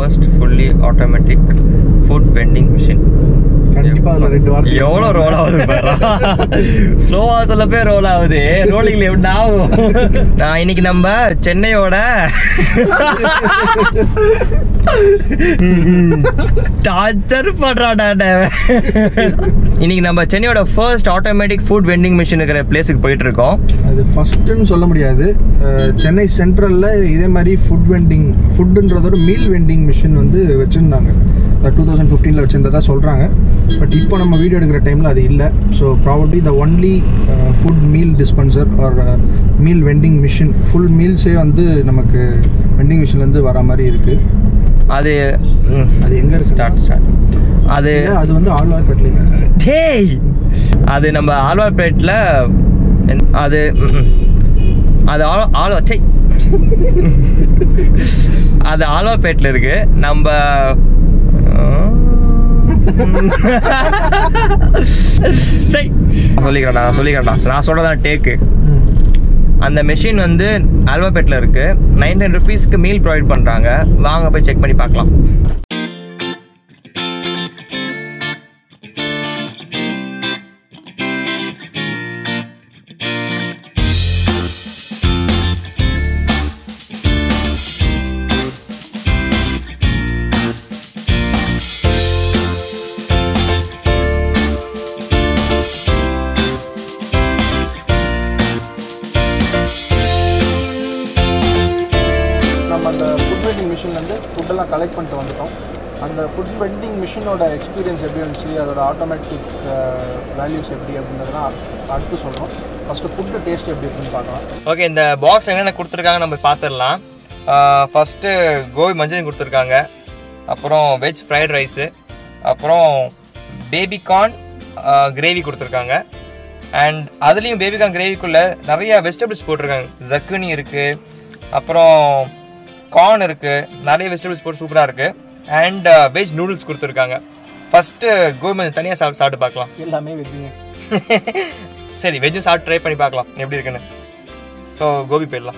First fully automatic food vending machine கண்டிப்பா அதுல ரெண்டு வார்த்தை எவ்வளோ ரோல் ஆகுது பாரா ஸ்லோவா சொல்ல போய் ரோல் ஆகுது ரோலிங்ல எப்படி ஆகும் ஆஹ் இன்னைக்கு நம்ம சென்னையோட டார்ச்சர் பண்றாடா அவன். இன்னைக்கு நம்ம சென்னையோட first automatic food vending machine இருக்கிற பிளேஸுக்கு போயிட்டு இருக்கோம் அது ஃபர்ஸ்ட்னு சொல்ல முடியாது அஹ், சென்னை சென்ட்ரல்ல இதே மாதிரி ஃபுட் வெண்டிங் ஃபுட்டுன்றதோட மீல் வெண்டிங் மிஷின் வந்து வச்சிருந்தாங்க டூ தௌசண்ட் ஃபிஃப்டீனில் வச்சிருந்ததா சொல்கிறாங்க பட் இப்போ நம்ம வீடியோ எடுக்கிற டைமில் அது இல்லை so probably the only food meal dispenser or meal vending machine full மீல்ஸே வந்து நமக்கு வெண்டிங் மிஷின்லேருந்து வர மாதிரி இருக்குது அது ம், அது எங்கே இருக்கு ஸ்டார்ட் ஸ்டார்ட் அது அது வந்து ஆழ்வார்பேட்டில் டேய் அது நம்ம ஆழ்வார்பேட்டில் அது ம், ம். அது ஆழ ஆழ்வா சை அது ஆழ்வார்பேட்டில் இருக்கு நம்ம சை சொல்லிக்கிறேன்டா நான் சொல்லிக்கிறேன்டா நான் சொல்றதான் டேக்கு அந்த மெஷின் வந்து ஆல்வாபேட்டில் இருக்கு நைன்டீன் ருபீஸ்க்கு மீல் ப்ரொவைட் பண்ணுறாங்க வாங்க போய் செக் பண்ணி பார்க்கலாம் நம்ம அந்த ஃபுட் வெண்டிங் மிஷின்லேருந்து ஃபுட்டெல்லாம் கலெக்ட் பண்ணிட்டு வந்துட்டோம் அந்த ஃபுட் வெண்டிங் மிஷினோட எக்ஸ்பீரியன்ஸ் எப்படி இருந்துச்சு அதோட ஆட்டோமேட்டிக் வேல்யூஸ் எப்படி அப்படின்றதெல்லாம் அடுத்து சொல்கிறோம் ஃபஸ்ட்டு ஃபுட்டு டேஸ்ட் எப்படி இருக்குன்னு பார்க்கலாம் ஓகே இந்த பாக்ஸ் என்னென்ன கொடுத்துருக்காங்க நம்ம பார்த்துடலாம் ஃபஸ்ட்டு கோபி மஞ்சள் கொடுத்துருக்காங்க அப்புறம் வெஜ் ஃப்ரைட் ரைஸு அப்புறம் பேபிகார்ன் கிரேவி கொடுத்துருக்காங்க அண்ட் அதுலேயும் பேபிகார்ன் கிரேவிக்குள்ளே நிறைய வெஜிடபிள்ஸ் போட்டிருக்காங்க ஜக்குனி இருக்குது அப்புறம் கார்ன் இருக்குது நிறைய வெஜிடபிள்ஸ் போட்டு சூப்பராக இருக்குது அண்ட் வெஜ் நூடுல்ஸ் கொடுத்துருக்காங்க ஃபஸ்ட்டு கோபி மஞ்சள் தனியாக சாப்பிட்டு சாப்பிட்டு பார்க்கலாம் எல்லாமே வெஜ்ஜுங்க சரி வெஜ்ஜும் சாப்பிட்டு ட்ரை பண்ணி பார்க்கலாம் எப்படி இருக்குன்னு ஸோ கோபி போயிடலாம்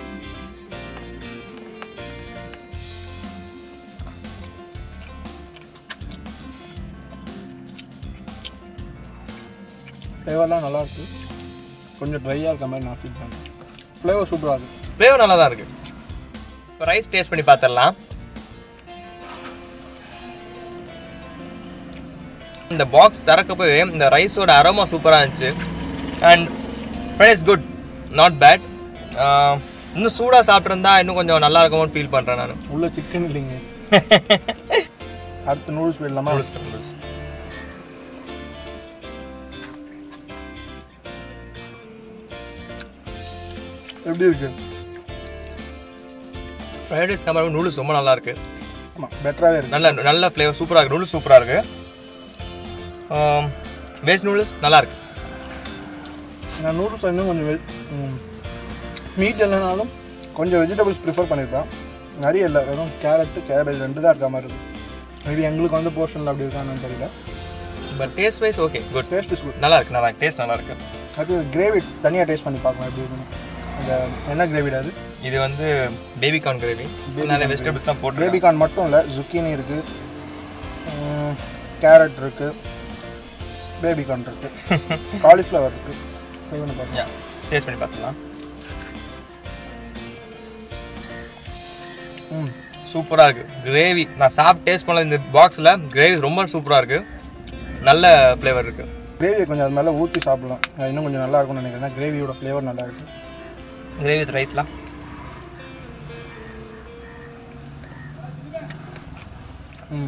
ஃப்ளேவர்லாம் நல்லாயிருக்கு கொஞ்சம் ட்ரையாக இருக்க மாதிரி நான் ஃபீல் பண்ணுறேன் ஃப்ளேவர் சூப்பராக இருக்குது ஃப்ளேவர் நல்லா தான் இருக்கு இப்போ ரைஸ் டேஸ்ட் பண்ணி பார்த்துடலாம் இந்த பாக்ஸ் திறக்கப்போ இந்த ரைஸோட அரோமா சூப்பராக இருந்துச்சு and fries good not bad இன்னும் சூடாக சாப்பிட்ருந்தா இன்னும் கொஞ்சம் நல்லா இருக்குமோன்னு ஃபீல் பண்ணுறேன் நான் உள்ள சிக்கன் இல்லைங்க அடுத்து நூடுல்ஸ் போயிடலாமா நூடுல்ஸ் நூடுல்ஸ் எப்படி இருக்கு ஃப்ரைட் ரைஸ் கம்பேர் நூடுல்ஸ் ரொம்ப நல்லா இருக்கு ஆமாம் பெட்டராகவே இருக்கு நல்ல நல்ல ஃப்ளேவர் சூப்பராக இருக்கு நூடுல்ஸ் சூப்பராக இருக்கு வெஜ் நூடுல்ஸ் நல்லா இருக்கு நான் நூடுல்ஸ் இன்னும் கொஞ்சம் வெஜ் மீட் இல்லைனாலும் கொஞ்சம் வெஜிடபிள்ஸ் ப்ரிஃபர் பண்ணியிருப்பேன் நிறைய இல்லை வெறும் கேரட்டு கேபேஜ் ரெண்டு தான் இருக்க மாதிரி இருக்குது மேபி எங்களுக்கு வந்து போர்ஷனில் அப்படி இருக்கான்னு தெரியல but taste wise okay good taste is good நல்லா இருக்கு நல்லா டேஸ்ட் நல்லா இருக்கு அது கிரேவி தனியாக டேஸ்ட் பண்ணி பார்க்கலாம் எப்படி இருக்குன்னு அந்த என்ன கிரேவிடா அது இது வந்து பேபி கார்ன் கிரேவி நிறைய வெஜிடபிள்ஸ் தான் போட்டு பேபிகார்ன் மட்டும் இல்லை zucchini இருக்குது கேரட் இருக்குது பேபிகார்ன் இருக்குது காலிஃப்ளவர் இருக்குது செய்வனு பார்க்கலாம் டேஸ்ட் பண்ணி பார்த்துக்கலாம் ம் சூப்பராக இருக்கு கிரேவி நான் சாப்பிட்டு டேஸ்ட் பண்ணல இந்த பாக்ஸில் கிரேவி ரொம்ப சூப்பராக இருக்கு நல்ல ஃப்ளேவர் இருக்கு கிரேவியை கொஞ்சம் அது மேலே ஊற்றி சாப்பிடலாம் அது இன்னும் கொஞ்சம் நல்லா இருக்கும்னு நினைக்கிறேன் கிரேவியோட ஃப்ளேவர் நல்லா இருக்கு கிரேவி வித் ரைஸ்லாம் ம்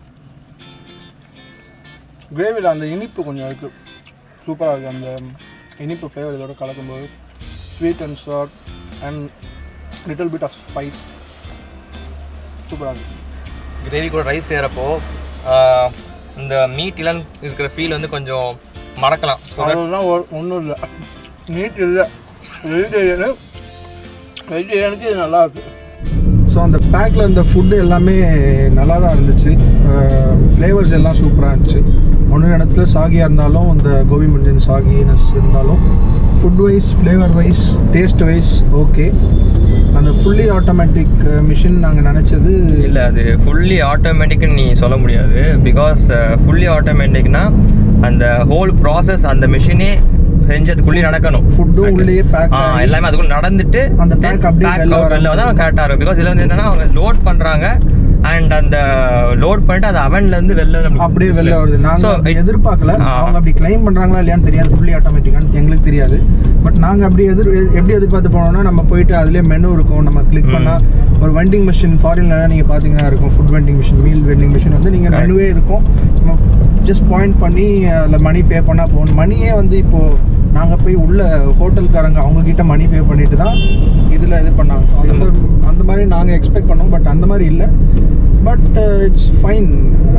கிரேவியில் அந்த இனிப்பு கொஞ்சம் இருக்குது சூப்பராக இருக்குது அந்த இனிப்பு ஃப்ளேவர் இதோட கலக்கும்போது sweet and sour and little bit of spice சூப்பராக இருக்குது கிரேவி கூட ரைஸ் செய்கிறப்போ இந்த மீட் இlan இருக்கிற ஃபீல் வந்து கொஞ்சம் மறக்கலாம் ஸோ அதெல்லாம் ஒன்றும் இல்லை நீட் இல்லை வெஜிடேரியனு வெஜிடேரியனுக்கு இது நல்லா இருக்கு ஸோ அந்த பேக்கில் இருந்த ஃபுட்டு எல்லாமே நல்லா தான் இருந்துச்சு ஃப்ளேவர்ஸ் எல்லாம் சூப்பராக இருந்துச்சு ஒன்று இடத்துல சாகியாக இருந்தாலும் அந்த கோபி மஞ்சன் சாகினஸ் இருந்தாலும் food wise flavour wise taste wise okay அந்த அந்த ஃபுல்லி ஆட்டோமேட்டிக் மிஷின் நாங்கள் நினச்சது இல்லை அது ஃபுல்லி ஆட்டோமேட்டிக்னு நீ சொல்ல முடியாது பிகாஸ் ஃபுல்லி ஆட்டோமேட்டிக்னா அந்த ஹோல் ப்ராசஸ் அந்த மிஷினே செஞ்சதுக்குள்ளேயே நடக்கணும் ஃபுட்டும் உள்ளேயே பேக் ஆ எல்லாமே அதுக்குள்ள நடந்துட்டு அந்த pack அப்படியே பேக் வெளில வெளில வர வந்து கரெக்டாக இருக்கும் பிகாஸ் இதில் வந்து என்னன்னா அவங்க லோட் பண்ணுறாங்க அண்ட் அந்த லோட் பண்ணிட்டு அது அவன்ல இருந்து வெளில நம்மளுக்கு அப்படியே வெளில display. வருது நாங்க So, அப்படி it- எதிர்பார்க்கல ஆ. அவங்க அப்படி கிளைம் பண்றாங்களா இல்லையான்னு தெரியாது ஃபுல்லி ஆட்டோமேட்டிக்கான்னு எங்களுக்கு தெரியாது பட் நாங்க அப்படி எதிர் எப்படி எதிர்பார்த்து போனோம்னா நம்ம போயிட்டு அதுலயே மெனு இருக்கும் நம்ம கிளிக் ம். பண்ணா ஒரு வெண்டிங் மிஷின் ஃபாரின்ல நீங்க பாத்தீங்கன்னா இருக்கும் food vending machine meal vending machine வந்து நீங்க Correct. மெனுவே இருக்கும் நம்ம ஜஸ்ட் பாயிண்ட் பண்ணி அதில் மணி பே பண்ணா போகணும் மணியே வந்து இப்போ நாங்க போய் உள்ள ஹோட்டல்காரங்க அவங்க கிட்ட மணி பே பண்ணிட்டு தான் இதுல இது பண்ணாங்க So, அந்த அந்த மாதிரி நாங்க எக்ஸ்பெக்ட் பண்ணோம் பட் அந்த மாதிரி இல்லை பட் இட்ஸ் ஃபைன்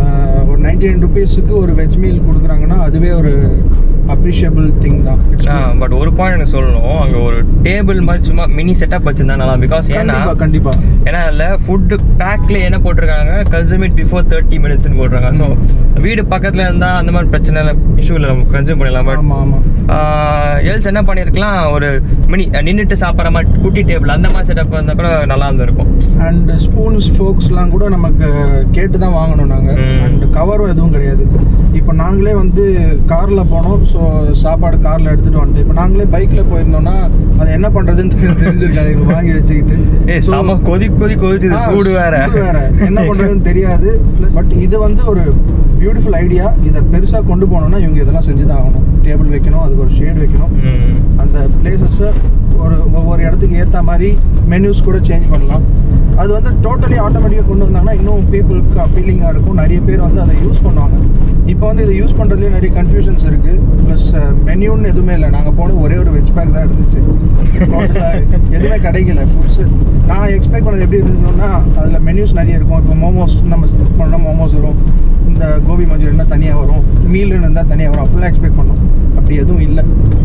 ஒரு நைன்டி நைன் ருபீஸுக்கு ஒரு வெஜ் மீல் கொடுக்குறாங்கன்னா அதுவே ஒரு அப்ரிஷியபிள் திங் தான் It's good. பட் ஒரு பாயிண்ட் எனக்கு சொல்லணும் அங்க ஒரு டேபிள் மாதிரி சும்மா மினி செட்டப் வச்சிருந்தா நல்லா பிகாஸ் ஏன்னா கண்டிப்பா கண்டிப்பா ஏன்னா அதில் ஃபுட்டு பேக்ல என்ன போட்டிருக்காங்க கன்சூம் இட் பிஃபோர் தேர்ட்டி மினிட்ஸ்னு போட்டிருக்காங்க ஸோ வீடு பக்கத்துல இருந்தா அந்த மாதிரி பிரச்சனை இல்லை இஷ்யூ இல்லை நம்ம கன்சூம் பண்ணிடலாம் பட் ஆமா ஆமா எல்ஸ் என்ன பண்ணியிருக்கலாம் ஒரு மினி நின்றுட்டு சாப்பிட்ற மாதிரி குட்டி டேபிள் அந்த மாதிரி செட்டப் இருந்தால் கூட நல்லா இருந்திருக்கும் அண்ட் ஸ்பூன்ஸ் ஃபோக்ஸ்லாம் கூட நமக்கு கேட்டு தான் வாங்கணும் நாங்கள் ம். அண்ட் கவரும் எதுவும் கிடையாது இப்போ நாங்களே வந்து காரில் போனோம் ஸோ சாப்பாடு காரில் எடுத்துகிட்டு வந்துட்டோம் இப்போ நாங்களே பைக்கில் போயிருந்தோம்னா அது என்ன பண்ணுறதுன்னு தெரிஞ்சிருக்காது எங்களுக்கு வாங்கி வச்சுக்கிட்டு ஏய் So, செம கொதி கொதி கொதிச்சு ஆ, சூடு வேற சூடு வேற என்ன பண்றதுன்னு தெரியாது பட் இது வந்து ஒரு பியூட்டிஃபுல் ஐடியா இதை பெருசா கொண்டு போகணும்னா இவங்க இதெல்லாம் செஞ்சு தான் ஆகணும் டேபிள் வைக்கணும் அதுக்கு ஒரு ஷேட் வைக்கணும் ம். அந்த பிளேசஸை ஒரு ஒவ்வொரு இடத்துக்கு ஏற்ற மாதிரி மெனுஸ் கூட சேஞ்ச் பண்ணலாம் அது வந்து டோட்டலி ஆட்டோமேட்டிக்காக கொண்டு வந்தாங்கன்னா இன்னும் பீப்புளுக்கு அப்பீலிங்காக இருக்கும் நிறைய பேர் வந்து அதை யூஸ் பண்ணுவாங்க இப்போ வந்து இதை யூஸ் பண்ணுறதுலேயே நிறைய கன்ஃபியூஷன்ஸ் இருக்குது ப்ளஸ் மெனியூன்னு எதுவுமே இல்லை நாங்கள் போன ஒரே ஒரு வெஜ் பேக் தான் இருந்துச்சு Total ஆ எதுவுமே கிடைக்கல ஃபுட்ஸு நான் எக்ஸ்பெக்ட் பண்ணது எப்படி இருந்ததுன்னா அதில் மெனியூஸ் நிறைய இருக்கும் இப்போ மோமோஸ் நம்ம பண்ணோம் மோமோஸ் வரும் இந்த கோபி மஞ்சூரியன்னா தனியாக வரும் மீல்னு இருந்தால் தனியாக வரும் அப்படிலாம் எக்ஸ்பெக்ட் பண்ணோம் அப்படி எதுவும் இல்லை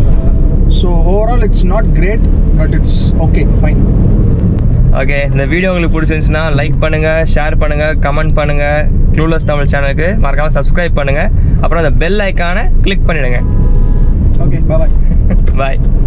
so overall it's not great but it's okay fine okay இந்த வீடியோ உங்களுக்கு பிடிச்சிருந்துச்சுன்னா லைக் பண்ணுங்க ஷேர் பண்ணுங்க கமெண்ட் பண்ணுங்க க்ளூலஸ் தமிழ் சேனலுக்கு மறக்காம சப்ஸ்கிரைப் பண்ணுங்க அப்புறம் அந்த பெல் ஐக்கானை கிளிக் பண்ணிடுங்க ஓகே பாய் பாய்